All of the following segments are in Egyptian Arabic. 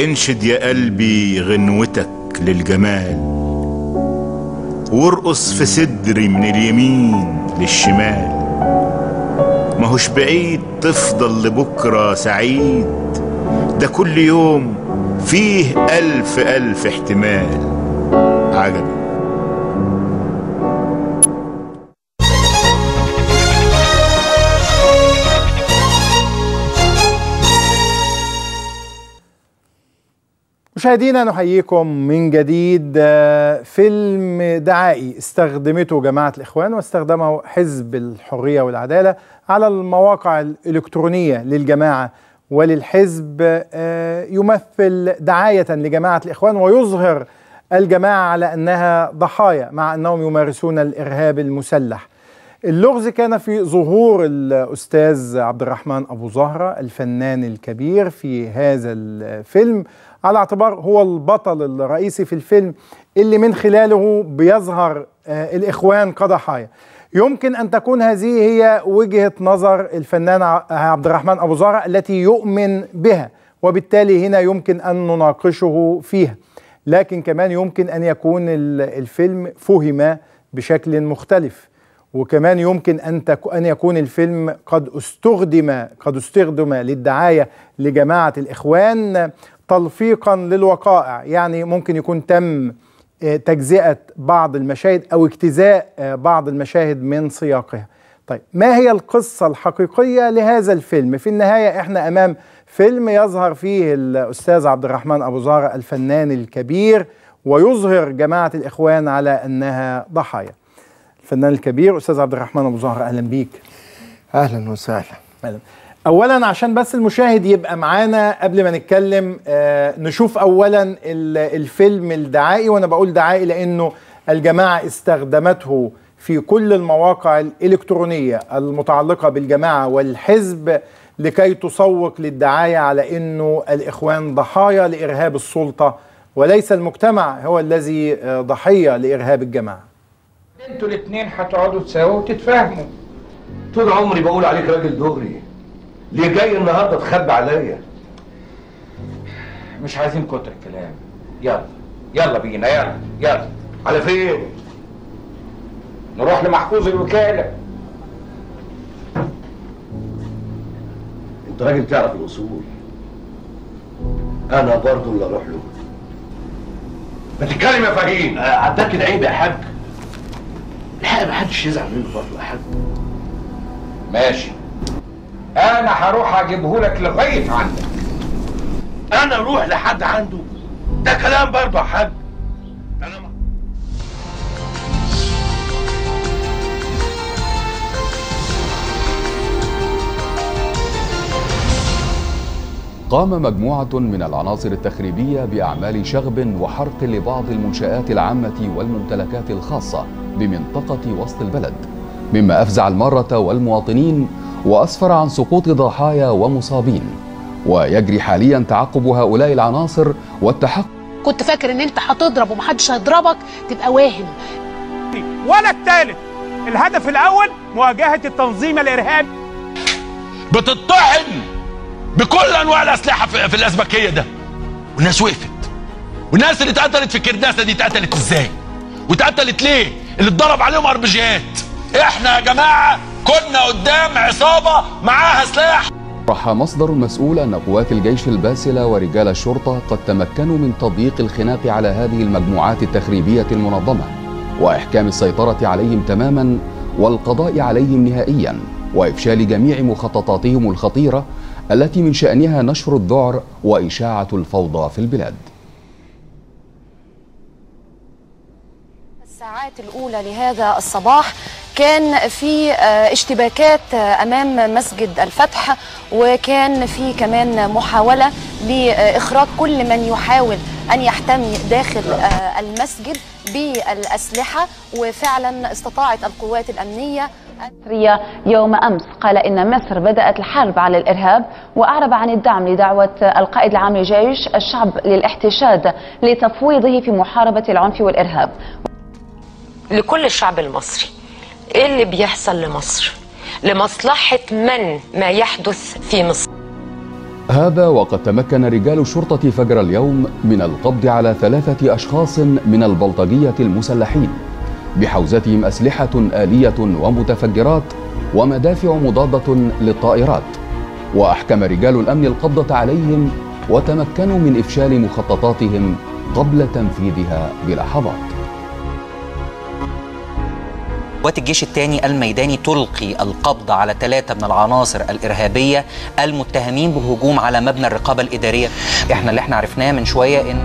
انشد يا قلبي غنوتك للجمال وارقص في صدري من اليمين للشمال ماهوش بعيد تفضل لبكرة سعيد ده كل يوم فيه ألف ألف احتمال عجبي مشاهدينا نحييكم من جديد آه، فيلم دعائي استخدمته جماعة الإخوان واستخدمه حزب الحرية والعدالة على المواقع الإلكترونية للجماعة وللحزب آه، يمثل دعاية لجماعة الإخوان ويظهر الجماعة على أنها ضحايا مع أنهم يمارسون الإرهاب المسلح اللغز كان في ظهور الأستاذ عبد الرحمن أبو زهرة الفنان الكبير في هذا الفيلم على اعتبار هو البطل الرئيسي في الفيلم اللي من خلاله بيظهر آه، الإخوان كضحايا يمكن أن تكون هذه هي وجهة نظر الفنان ع- عبد الرحمن أبو زهرة التي يؤمن بها وبالتالي هنا يمكن أن نناقشه فيها لكن كمان يمكن أن يكون ال- الفيلم فهم بشكل مختلف وكمان يمكن ان تك... ان يكون الفيلم قد استخدم قد استخدم للدعايه لجماعه الاخوان تلفيقا للوقائع يعني ممكن يكون تم آه، تجزئه بعض المشاهد او اجتزاء آه، بعض المشاهد من سياقها طيب ما هي القصه الحقيقيه لهذا الفيلم في النهايه احنا امام فيلم يظهر فيه الاستاذ عبد الرحمن ابو زهره الفنان الكبير ويظهر جماعه الاخوان على انها ضحايا الفنان الكبير استاذ عبد الرحمن ابو زهر اهلا بيك اهلا وسهلا اهلا اولا عشان بس المشاهد يبقى معانا قبل ما نتكلم آه نشوف اولا ال- الفيلم الدعائي وانا بقول دعائي لانه الجماعه استخدمته في كل المواقع الالكترونيه المتعلقه بالجماعه والحزب لكي تسوق للدعايه على انه الاخوان ضحايا لارهاب السلطه وليس المجتمع هو الذي آه، ضحيه لارهاب الجماعه انتوا الاتنين هتقعدوا تساووا وتتفاهموا طول عمري بقول عليك راجل دغري ليه جاي النهارده تخبي عليا مش عايزين كتر كلام يلا يلا بينا يلا يلا على فين نروح لمحفوظ الوكالة انت راجل تعرف الاصول انا برضه اللي اروح له ما تتكلم يا فهيم عداك العيب يا حاج الحقيقه ما حدش يزعل منه برضه يا حاج ماشي انا هروح اجيبهولك لغاية عندك انا اروح لحد عنده ده كلام برضه يا حاج انا ما- قام مجموعة من العناصر التخريبية بأعمال شغب وحرق لبعض المنشآت العامة والممتلكات الخاصة بمنطقة وسط البلد مما أفزع المارة والمواطنين وأسفر عن سقوط ضحايا ومصابين ويجري حاليا تعقب هؤلاء العناصر والتحقق كنت فاكر ان انت هتضرب ومحدش هيضربك تبقى واهم ولا الثالث الهدف الاول مواجهه التنظيم الارهابي بتطحن بكل انواع الاسلحه في, في الازبكيه ده والناس وقفت والناس اللي اتقتلت في الكرداسه دي اتقتلت ازاي واتقتلت ليه اللي اتضرب عليهم اربجيات احنا يا جماعه كنا قدام عصابه معاها سلاح صرح مصدر مسؤول أن قوات الجيش الباسلة ورجال الشرطة قد تمكنوا من تضييق الخناق على هذه المجموعات التخريبية المنظمة وإحكام السيطرة عليهم تماما والقضاء عليهم نهائيا وإفشال جميع مخططاتهم الخطيرة التي من شأنها نشر الذعر وإشاعة الفوضى في البلاد الساعات الأولى لهذا الصباح كان في آه، اشتباكات آه، أمام مسجد الفتح وكان في كمان محاولة لإخراج كل من يحاول أن يحتمي داخل آه، المسجد بالأسلحة وفعلا استطاعت القوات الأمنية المصرية يوم أمس قال إن مصر بدأت الحرب على الإرهاب وأعرب عن الدعم لدعوة القائد العام للجيش الشعب للاحتشاد لتفويضه في محاربة العنف والإرهاب لكل الشعب المصري ايه اللي بيحصل لمصر لمصلحة من ما يحدث في مصر هذا وقد تمكن رجال الشرطة فجر اليوم من القبض على ثلاثة أشخاص من البلطجية المسلحين بحوزتهم أسلحة آلية ومتفجرات ومدافع مضادة للطائرات وأحكم رجال الأمن القبضة عليهم وتمكنوا من إفشال مخططاتهم قبل تنفيذها بلحظات قوات الجيش الثاني الميداني تلقي القبض على ثلاثة من العناصر الإرهابية المتهمين بالهجوم على مبنى الرقابة الإدارية احنا اللي احنا عرفناه من شوية إن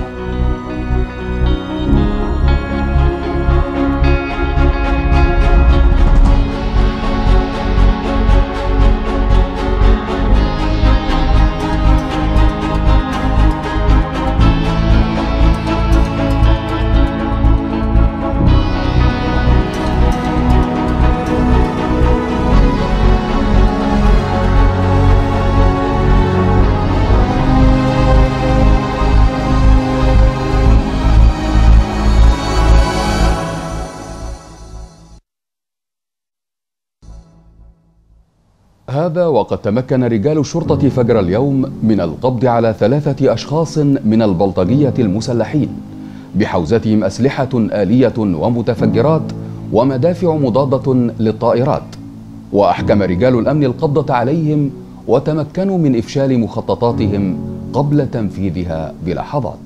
هذا وقد تمكن رجال الشرطة فجر اليوم من القبض على ثلاثة أشخاص من البلطجية المسلحين بحوزتهم أسلحة آلية ومتفجرات ومدافع مضادة للطائرات وأحكم رجال الأمن القبضة عليهم وتمكنوا من إفشال مخططاتهم قبل تنفيذها بلحظات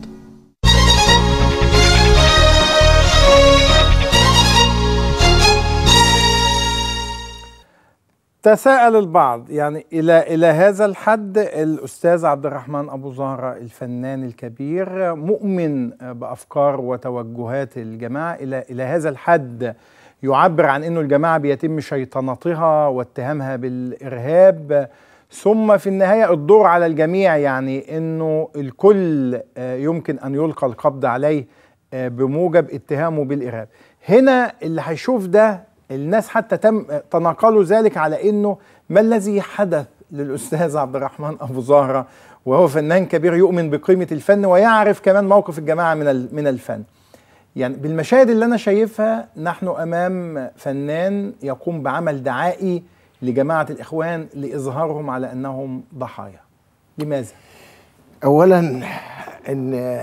تساءل البعض يعني الى الى هذا الحد الاستاذ عبد الرحمن ابو زهره الفنان الكبير مؤمن بافكار وتوجهات الجماعه الى الى هذا الحد يعبر عن انه الجماعه بيتم شيطنتها واتهامها بالارهاب ثم في النهايه الدور على الجميع يعني انه الكل يمكن ان يلقى القبض عليه بموجب اتهامه بالارهاب هنا اللي هيشوف ده الناس حتى تم تناقلوا ذلك على انه ما الذي حدث للاستاذ عبد الرحمن ابو زهره وهو فنان كبير يؤمن بقيمه الفن ويعرف كمان موقف الجماعه من من الفن. يعني بالمشاهد اللي انا شايفها نحن امام فنان يقوم بعمل دعائي لجماعه الاخوان لاظهارهم على انهم ضحايا. لماذا؟ اولا ان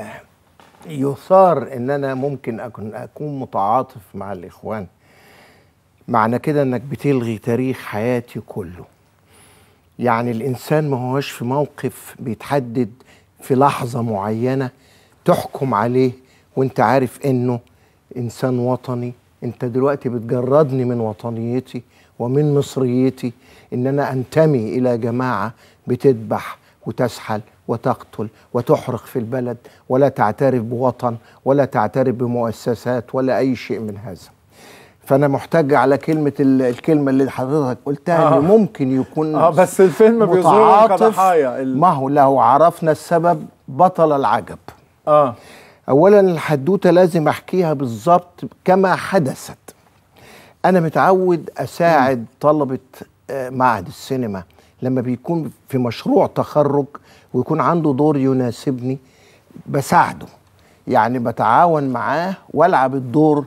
يثار ان انا ممكن اكون اكون متعاطف مع الاخوان معنى كده انك بتلغي تاريخ حياتي كله يعني الانسان ما هوش في موقف بيتحدد في لحظة معينة تحكم عليه وانت عارف انه انسان وطني انت دلوقتي بتجردني من وطنيتي ومن مصريتي ان انا انتمي الى جماعة بتذبح وتسحل وتقتل وتحرق في البلد ولا تعترف بوطن ولا تعترف بمؤسسات ولا اي شيء من هذا فانا محتاج على كلمه الكلمه اللي حضرتك قلتها آه. ان ممكن يكون اه بس الفيلم بيظهرهم كضحايا ما هو لو عرفنا السبب بطل العجب اه اولا الحدوته لازم احكيها بالظبط كما حدثت انا متعود اساعد طلبه معهد السينما لما بيكون في مشروع تخرج ويكون عنده دور يناسبني بساعده يعني بتعاون معاه والعب الدور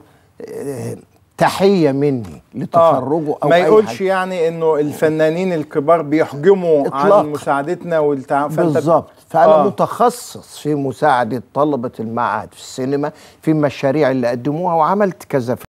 تحيه مني لتخرجه آه. او ما يقولش يعني انه الفنانين الكبار بيحجموا إطلاق. عن مساعدتنا والتعاون بالظبط فانا آه. متخصص في مساعده طلبه المعهد في السينما في المشاريع اللي قدموها وعملت كذا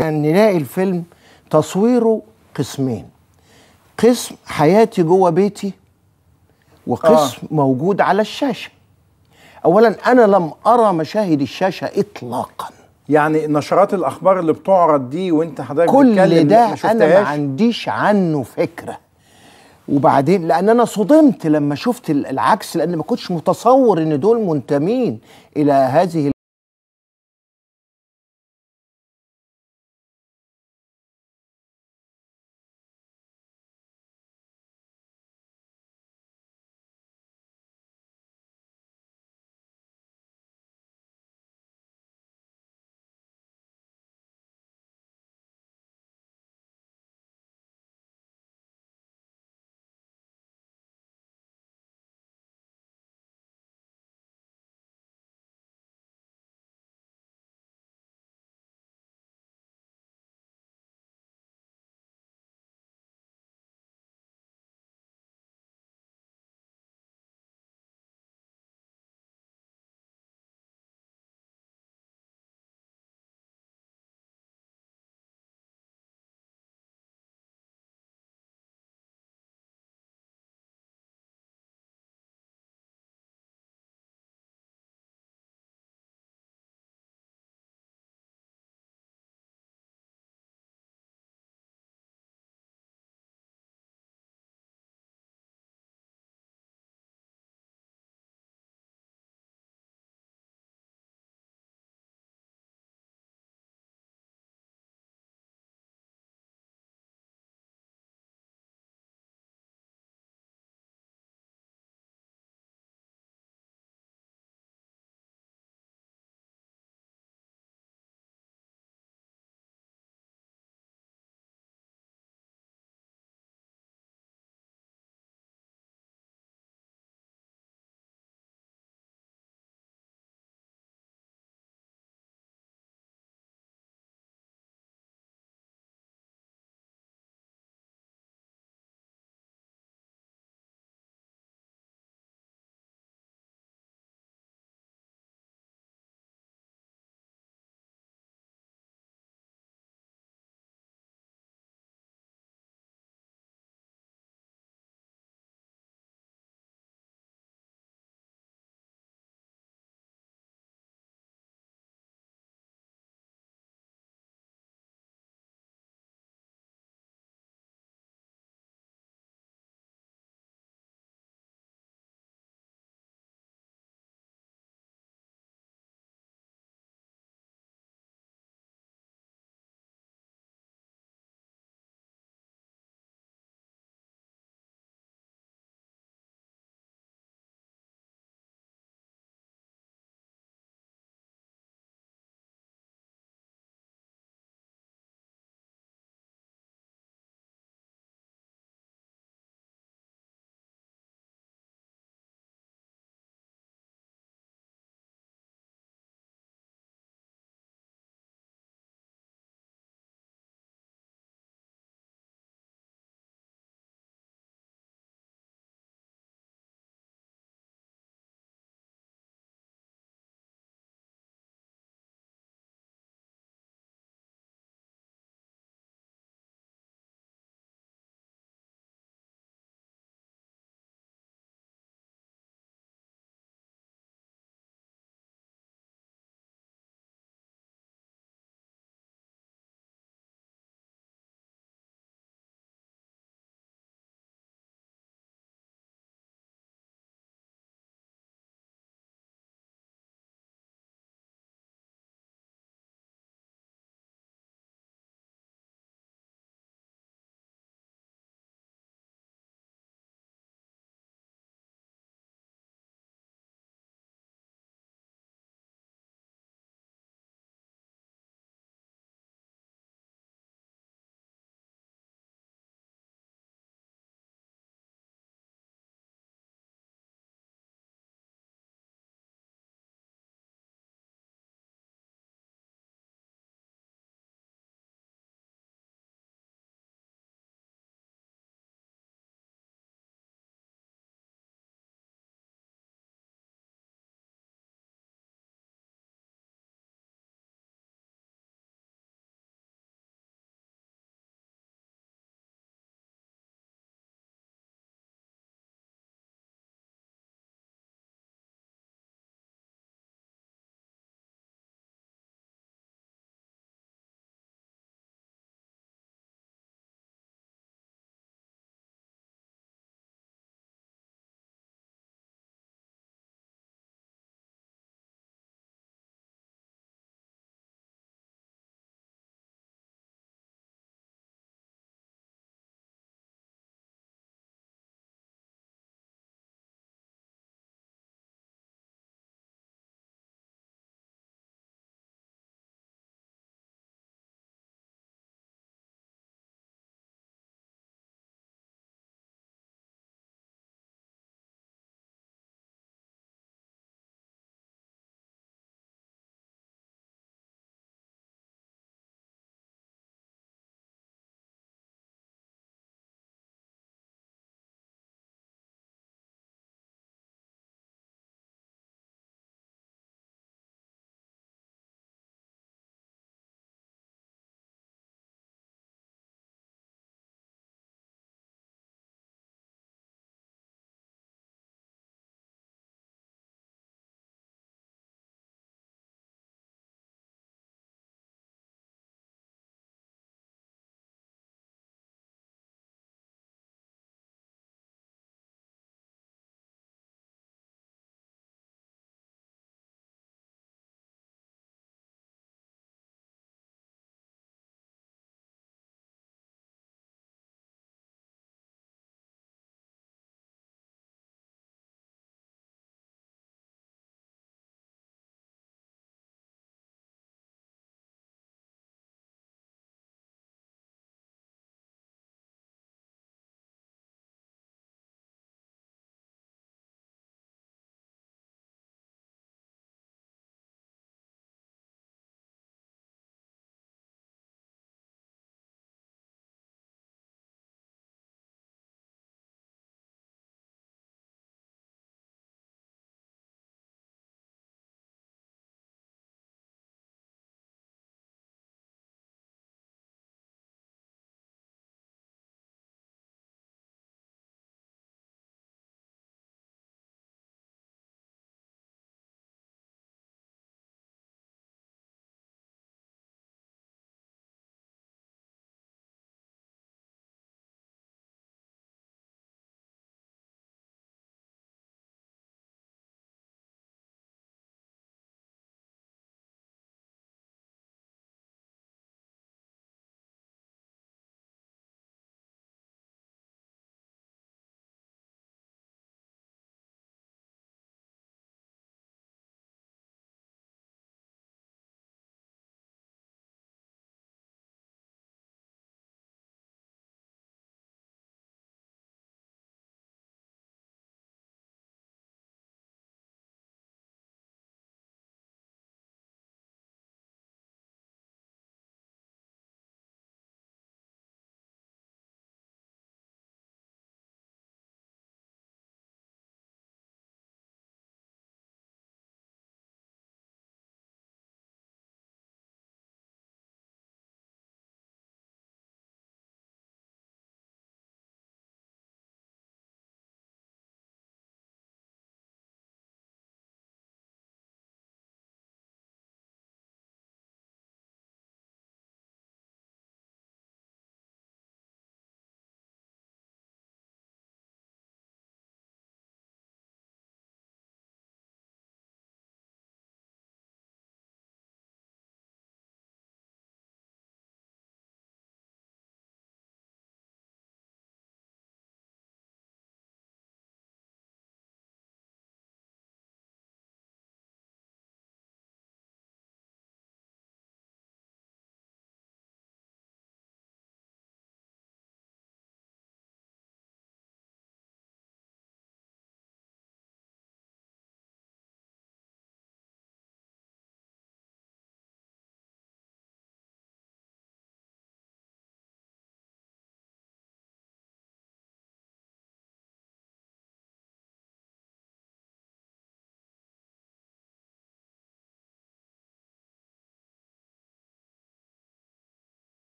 نلاقي الفيلم تصويره قسمين قسم حياتي جوه بيتي وقسم آه. موجود على الشاشه اولا انا لم ارى مشاهد الشاشه اطلاقا يعني نشرات الاخبار اللي بتعرض دي وانت حضرتك كل بتتكلم ده ما انا ما شفتهاش عنديش عنه فكره وبعدين لان انا صدمت لما شفت العكس لان ما كنتش متصور ان دول منتمين الى هذه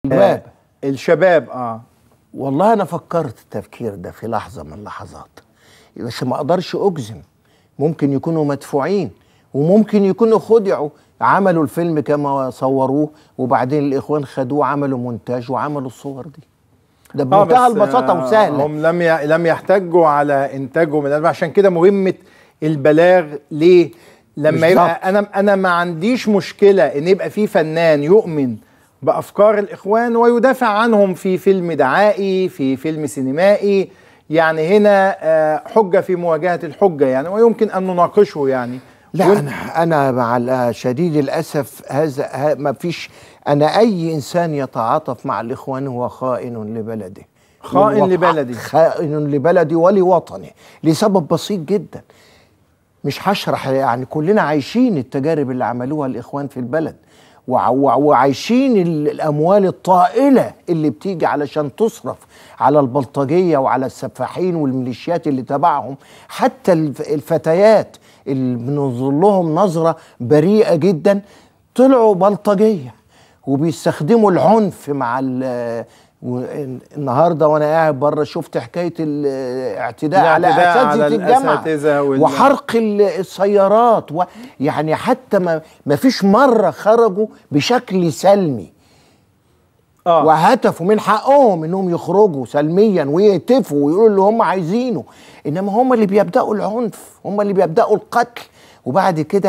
الباب الشباب اه والله انا فكرت التفكير ده في لحظه من اللحظات بس ما اقدرش اجزم ممكن يكونوا مدفوعين وممكن يكونوا خدعوا عملوا الفيلم كما صوروه وبعدين الاخوان خدوه عملوا مونتاج وعملوا الصور دي ده آه، بمنتهى بس، البساطه آه، وسهله هم لم ي... لم يحتجوا على انتاجه من القلب عشان كده مهمه البلاغ ليه؟ لما بالظبط. يبقى انا انا ما عنديش مشكله ان يبقى في فنان يؤمن بافكار الاخوان ويدافع عنهم في فيلم دعائي في فيلم سينمائي يعني هنا آه، حجه في مواجهه الحجه يعني ويمكن ان نناقشه يعني لا وإن- انا انا مع ال- شديد الاسف هذا ه- ما فيش انا اي انسان يتعاطف مع الاخوان هو خائن لبلده خائن والوط- لبلده. خائن لبلدي ولوطني لسبب بسيط جدا مش هشرح يعني كلنا عايشين التجارب اللي عملوها الاخوان في البلد وع- وع- وعايشين ال- الاموال الطائله اللي بتيجي علشان تصرف على البلطجيه وعلى السفاحين والميليشيات اللي تبعهم حتى الف- الفتيات اللي بننظر لهم نظره بريئه جدا طلعوا بلطجيه وبيستخدموا العنف مع ال- و- النهارده وانا قاعد بره شفت حكايه الاعتداء على الاعتداء على اساتذه الجامعه الأساتذة وال- وحرق ال- السيارات و يعني حتى ما ما فيش مره خرجوا بشكل سلمي آه. وهتفوا من حقهم انهم يخرجوا سلميا ويهتفوا ويقولوا اللي هم عايزينه انما هم اللي بيبداوا العنف هم اللي بيبداوا القتل وبعد كده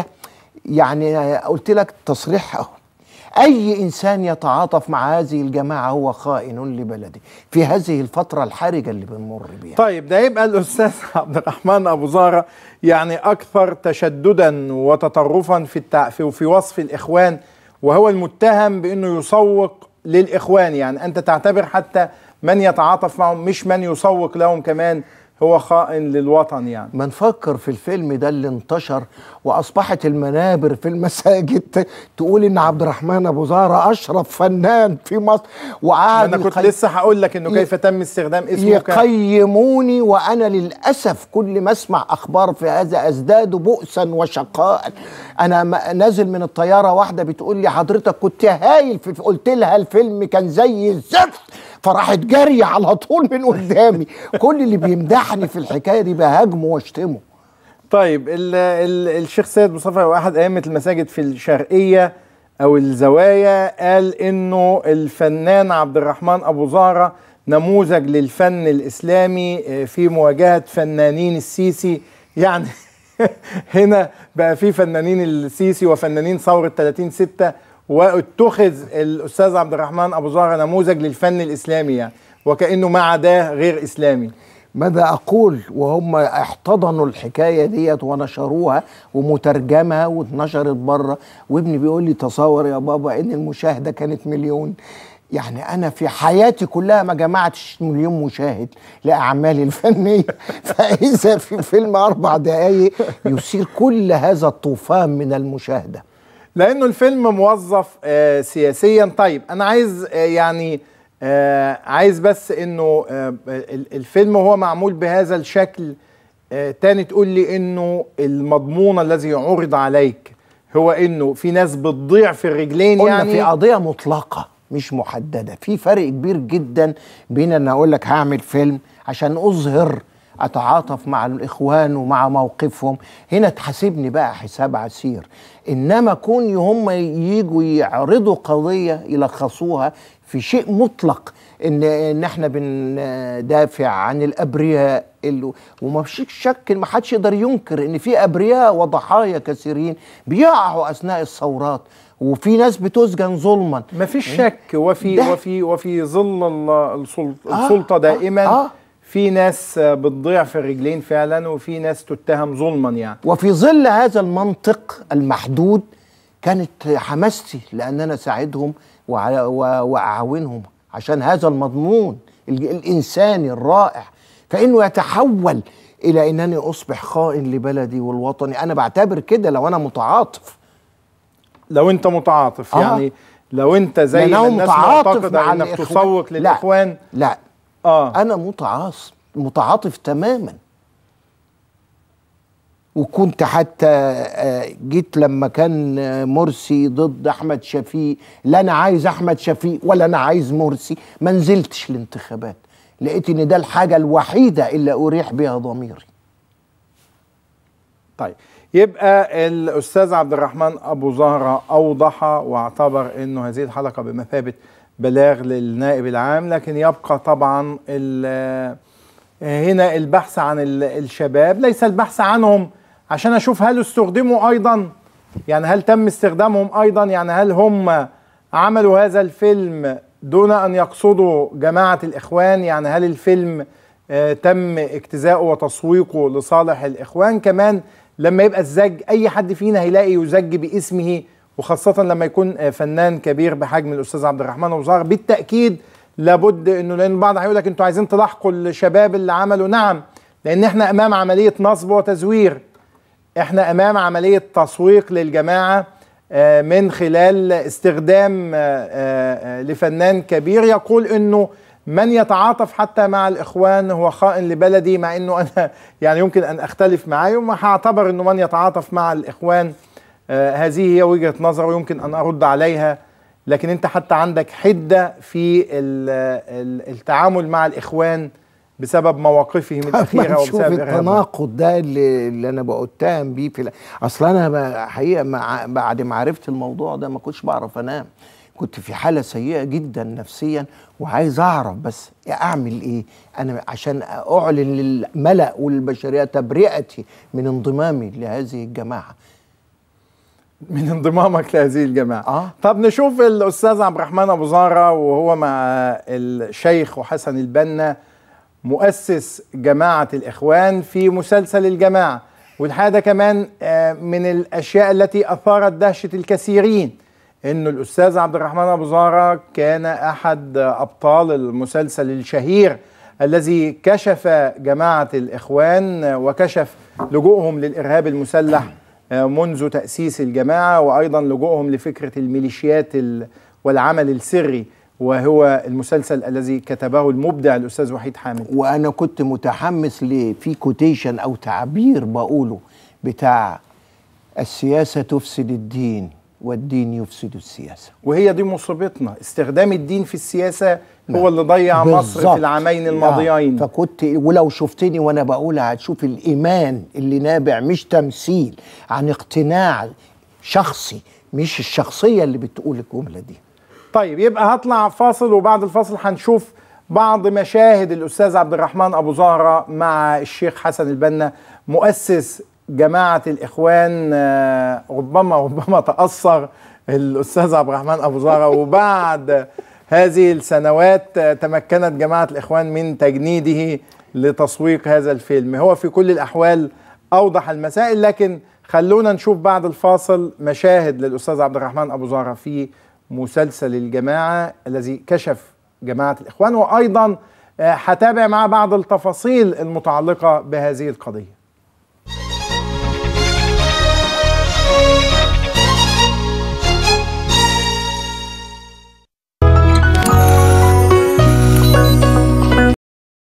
يعني قلت لك تصريح أهو. اي انسان يتعاطف مع هذه الجماعه هو خائن لبلده في هذه الفتره الحرجه اللي بنمر بيها طيب ده يبقى الاستاذ عبد الرحمن ابو زهره يعني اكثر تشددا وتطرفا في التع... في في وصف الاخوان وهو المتهم بانه يسوق للاخوان يعني انت تعتبر حتى من يتعاطف معهم مش من يسوق لهم كمان هو خائن للوطن يعني ما نفكر في الفيلم ده اللي انتشر واصبحت المنابر في المساجد ت- تقول ان عبد الرحمن ابو زهره اشرف فنان في مصر وقعد انا كنت يقي- لسه هقول لك انه كيف تم استخدام اسمه ك... يقيموني وانا للاسف كل ما اسمع اخبار في هذا ازداد بؤسا وشقاء انا ما- نازل من الطياره واحده بتقول لي حضرتك كنت هايل في قلت لها الفيلم كان زي الزفت فراحت جاريه على طول من قدامي كل اللي بيمدحني في الحكايه دي بهاجمه واشتمه طيب ال ال الشيخ سيد مصطفى هو احد ائمه المساجد في الشرقيه او الزوايا قال انه الفنان عبد الرحمن ابو زهره نموذج للفن الاسلامي آه، في مواجهه فنانين السيسي يعني هنا بقى في فنانين السيسي وفنانين ثوره 30 6 واتخذ الاستاذ عبد الرحمن ابو زهره نموذج للفن الاسلامي يعني وكانه ما عداه غير اسلامي ماذا اقول وهم احتضنوا الحكايه ديت ونشروها ومترجمه واتنشرت بره وابني بيقول لي تصور يا بابا ان المشاهده كانت مليون يعني انا في حياتي كلها ما جمعتش مليون مشاهد لاعمالي الفنيه فاذا في فيلم اربع دقائق يثير كل هذا الطوفان من المشاهده لانه الفيلم موظف آه سياسيا طيب انا عايز آه يعني آه عايز بس انه آه ال- الفيلم هو معمول بهذا الشكل آه تاني تقول لي انه المضمون الذي عرض عليك هو انه في ناس بتضيع في الرجلين قلنا يعني في قضيه مطلقه مش محدده في فرق كبير جدا بين ان اقول لك هعمل فيلم عشان اظهر اتعاطف مع الاخوان ومع موقفهم هنا تحاسبني بقى حساب عسير انما كون هم يجوا يعرضوا قضيه يلخصوها في شيء مطلق ان ان احنا بندافع عن الابرياء اللي وما فيش شك ما حدش يقدر ينكر ان في ابرياء وضحايا كثيرين بيقعوا اثناء الثورات وفي ناس بتسجن ظلما ما فيش شك وفي ده- وفي وفي ظل ال- السلط- آه، السلطه دائما آه. في ناس آه، بتضيع في الرجلين فعلا وفي ناس تتهم ظلما يعني وفي ظل هذا المنطق المحدود كانت حماستي لان انا اساعدهم وع- و- واعاونهم عشان هذا المضمون ال- الانساني الرائع فانه يتحول الى انني اصبح خائن لبلدي والوطني انا بعتبر كده لو انا متعاطف لو انت متعاطف آه. يعني لو انت زي لأن ما هو الناس متعاطف معتقده مع انك الإخوان. تسوق لا. للاخوان لا اه انا متعاطف متعاطف تماما وكنت حتى آه، جيت لما كان آه، مرسي ضد احمد شفيق لا انا عايز احمد شفيق ولا انا عايز مرسي ما نزلتش الانتخابات لقيت ان ده الحاجه الوحيده اللي اريح بها ضميري طيب يبقى الاستاذ عبد الرحمن ابو زهره اوضح واعتبر انه هذه الحلقه بمثابه بلاغ للنائب العام لكن يبقى طبعا ال- هنا البحث عن ال- الشباب ليس البحث عنهم عشان اشوف هل استخدموا ايضا يعني هل تم استخدامهم ايضا يعني هل هم عملوا هذا الفيلم دون ان يقصدوا جماعه الاخوان يعني هل الفيلم آه، تم اجتزاؤه وتسويقه لصالح الاخوان كمان لما يبقى الزج اي حد فينا هيلاقي يزج باسمه وخاصه لما يكون آه، فنان كبير بحجم الاستاذ عبد الرحمن ابو زهر بالتاكيد لابد انه لان بعض هيقول لك انتوا عايزين تلاحقوا الشباب اللي عملوا نعم لان احنا امام عمليه نصب وتزوير احنا امام عمليه تسويق للجماعه آه، من خلال استخدام آه، آه، لفنان كبير يقول انه من يتعاطف حتى مع الاخوان هو خائن لبلدي مع انه انا يعني يمكن ان اختلف معاه وما هعتبر انه من يتعاطف مع الاخوان آه، هذه هي وجهه نظر ويمكن ان ارد عليها لكن انت حتى عندك حده في ال- ال- التعامل مع الاخوان بسبب مواقفهم الاخيره ما نشوف وبسبب إرهابهم. التناقض ده اللي, اللي انا بتهم بيه في ال- اصل انا ب- حقيقه مع بعد ما عرفت الموضوع ده ما كنتش بعرف انام كنت في حاله سيئه جدا نفسيا وعايز اعرف بس اعمل ايه انا عشان اعلن للملا والبشريه تبرئتي من انضمامي لهذه الجماعه من انضمامك لهذه الجماعة آه. طب نشوف الأستاذ عبد الرحمن أبو زهرة وهو مع الشيخ وحسن البنا مؤسس جماعة الإخوان في مسلسل الجماعة والحقيقة ده كمان آه، من الأشياء التي أثارت دهشة الكثيرين إنه الأستاذ عبد الرحمن أبو زهرة كان أحد أبطال المسلسل الشهير الذي كشف جماعة الإخوان وكشف لجوءهم للإرهاب المسلح منذ تأسيس الجماعة وأيضا لجوءهم لفكرة الميليشيات ال- والعمل السري وهو المسلسل الذي كتبه المبدع الأستاذ وحيد حامد وانا كنت متحمس ليه في كوتيشن او تعبير بقوله بتاع السياسه تفسد الدين والدين يفسد السياسه وهي دي مصيبتنا استخدام الدين في السياسة هو اللي ضيع مصر بالظبط. في العامين الماضيين آه. فكنت ولو شفتني وانا بقولها هتشوف الايمان اللي نابع مش تمثيل عن اقتناع شخصي مش الشخصيه اللي بتقول الجمله دي طيب يبقى هطلع فاصل وبعد الفاصل هنشوف بعض مشاهد الأستاذ عبد الرحمن أبو زهرة مع الشيخ حسن البنا مؤسس جماعة الإخوان آه، ربما ربما تأثر الأستاذ عبد الرحمن أبو زهرة وبعد هذه السنوات آه، تمكنت جماعة الإخوان من تجنيده لتسويق هذا الفيلم هو في كل الأحوال أوضح المسائل لكن خلونا نشوف بعد الفاصل مشاهد للأستاذ عبد الرحمن أبو زهرة في مسلسل الجماعة الذي كشف جماعة الإخوان وأيضا آه، هتابع مع بعض التفاصيل المتعلقة بهذه القضية